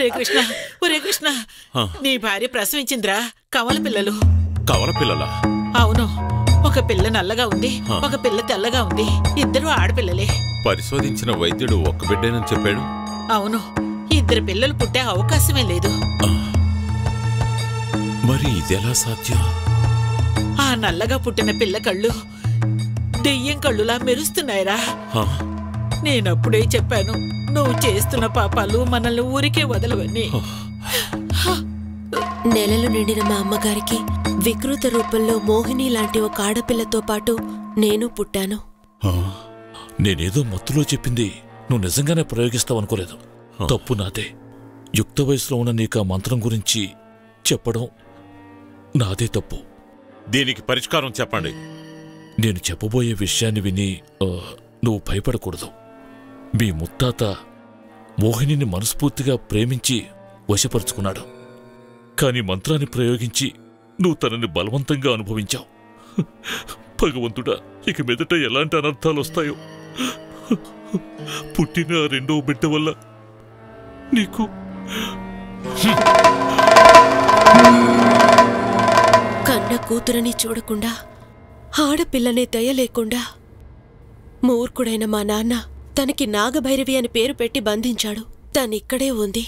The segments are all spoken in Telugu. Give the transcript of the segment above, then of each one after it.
ఒరే కృష్ణ ఒరే కృష్ణ నీ భార్య ప్రసవించిందిరా కవల పిల్లలు కవల పిల్లలా అవును ఒక పిల్ల నల్లగా ఉంది ఒక పిల్ల తెల్లగా ఉంది ఇద్దరు ఆడపిల్లలే పరిశోధించిన వైద్యుడు ఒక్క బిడ్డేనని చెప్పాడు అవును ఇద్దరు పిల్లలు పుట్టే అవకాశమే లేదు మరి ఇదెలా సాధ్యం ఆ నల్లగా పుట్టిన పిల్ల కళ్ళు దెయ్యం కళ్ళులా మెరుస్తున్నాయిరా హా, నేనప్పుడే చెప్పాను నువ్వు చేస్తున్న పాపాలు మనల్ని ఊరికే వదలవని నెలలు నిండిన మా అమ్మగారికి వికృత రూపంలో మోహిని లాంటి ఒక ఆడపిల్లతో పాటు నేను పుట్టాను ఆ, నేనేదో మత్తులో చెప్పింది నువ్వు నిజంగానే ప్రయోగిస్తావనుకోలేదు తప్పు నాదే యుక్త వయసులో ఉన్న నీకు ఆ మంత్రం గురించి చెప్పడం నాదే తప్పు దీనికి పరిష్కారం చెప్పండి నేను చెప్పబోయే విషయాన్ని విని ఆ, నువ్వు భయపడకూడదు మీ ముత్తాత మోహినిని మనస్ఫూర్తిగా ప్రేమించి వశపరుచుకున్నాడు కాని మంత్రాన్ని ప్రయోగించి నువ్వు తనని బలవంతంగా అనుభవించావు భగవంతుడా ఇక మీదట ఎలాంటి అనర్థాలు వస్తాయో పుట్టిన ఆ రెండో బిడ్డ వల్ల నీకు కన్న కూతురని చూడకుండా ఆడపిల్లనే దయ లేకుండా మూర్ఖుడైన మా నాన్న తనకి నాగభైరవి అని పేరు పెట్టి బంధించాడు తనిక్కడే ఉంది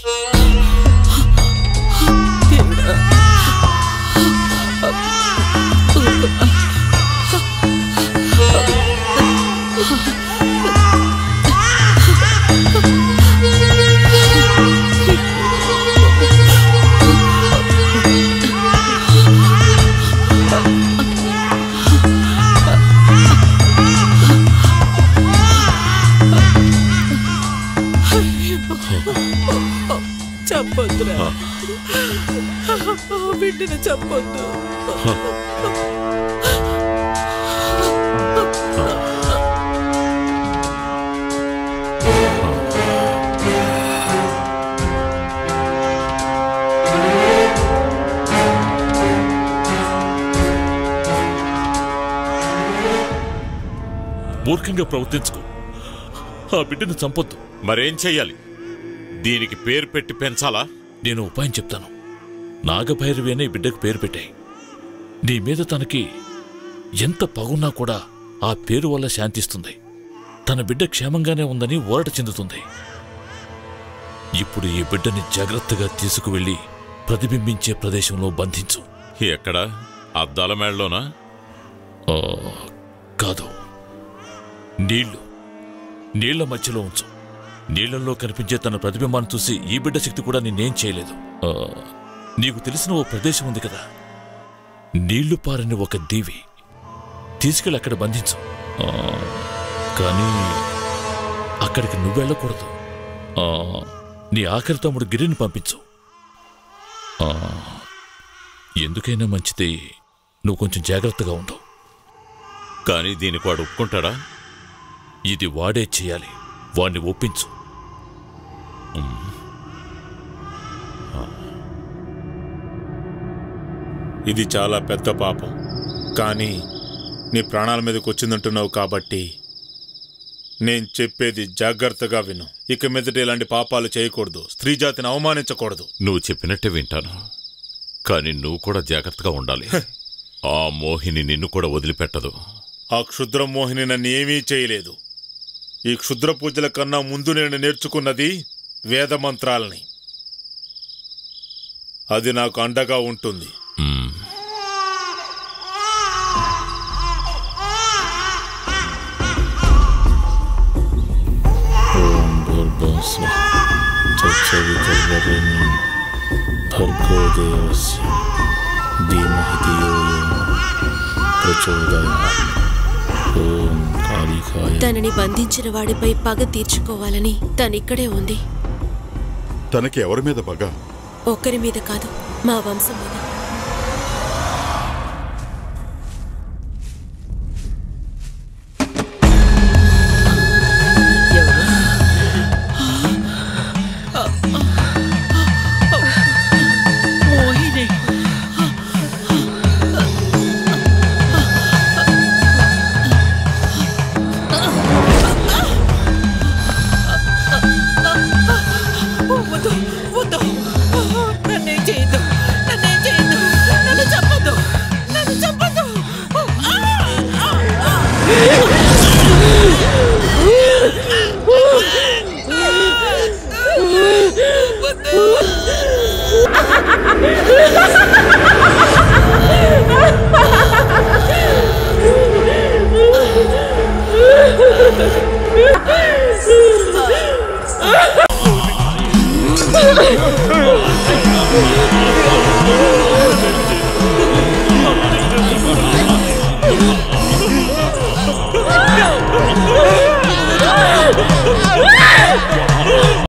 చంపొద్దురా ఆ బిడ్డను చంపొద్దు మూర్ఖంగా ప్రవర్తించుకో ఆ బిడ్డను చంపొద్దు మరేం చెయ్యాలి దీనికి పేరు పెట్టి పెంచాలా నేను ఉపాయం చెప్తాను నాగభైరవి అనే బిడ్డకు పేరు పెట్టాయి నీ మీద తనకి ఎంత పగున్నా కూడా ఆ పేరు వల్ల శాంతిస్తుంది తన బిడ్డ క్షేమంగానే ఉందని ఊరట చెందుతుంది ఇప్పుడు ఈ బిడ్డని జాగ్రత్తగా తీసుకువెళ్ళి ప్రతిబింబించే ప్రదేశంలో బంధించు ఎక్కడ అద్దాల మేడలోనా ఆ, కాదు నీళ్లు నీళ్ల మధ్యలో ఉంచు నీళ్లలో కనిపించే తన ప్రతిబింబాన్ని చూసి ఈ బిడ్డ శక్తి కూడా నిన్నేం చేయలేదు ఆ, నీకు తెలిసిన ఓ ప్రదేశం ఉంది కదా నీళ్లు పారని ఒక దీవి తీసుకెళ్ళి అక్కడ బంధించు ఆ, కానీ అక్కడికి నువ్వెళ్ళకూడదు ఆ, నీ ఆఖరి తమ్ముడు గిరిని పంపించు ఆ, ఎందుకైనా మంచిది నువ్వు కొంచెం జాగ్రత్తగా ఉండు కానీ దీనికి వాడు ఒప్పుకుంటాడా ఇది వాడే చేయాలి వాణ్ణి ఒప్పించు ఇది చాలా పెద్ద పాపం కానీ నీ ప్రాణాల మీదకి వచ్చిందంటున్నావు కాబట్టి నేను చెప్పేది జాగ్రత్తగా విను ఇక మీదట ఇలాంటి పాపాలు చేయకూడదు స్త్రీ జాతిని అవమానించకూడదు నువ్వు చెప్పినట్టే వింటాను కానీ నువ్వు కూడా జాగ్రత్తగా ఉండాలి ఆ మోహిని నిన్ను కూడా వదిలిపెట్టదు ఆ క్షుద్ర మోహిని నన్ను ఏమీ చేయలేదు ఈ క్షుద్ర పూజల కన్నా ముందు నేను నేర్చుకున్నది వేద మంత్రాలని అది నాకు అండగా ఉంటుంది మ్మ్. ఓం భూర్భువస్వ తత్సవితుర్వరేణ్యం భర్గో దేవస్య ధీమహి ధియో యో ప్రచోదయాత్. ఓం కాళికాయ తనని బంధించిన వాడిపై పగ తీర్చుకోవాలని తనిక్కడే ఉంది తనకి ఎవరి మీద పగ ఒక్కరి మీద కాదు మా వంశం మీద ఎవరు మోహిని వద్దు వద్దు ఆ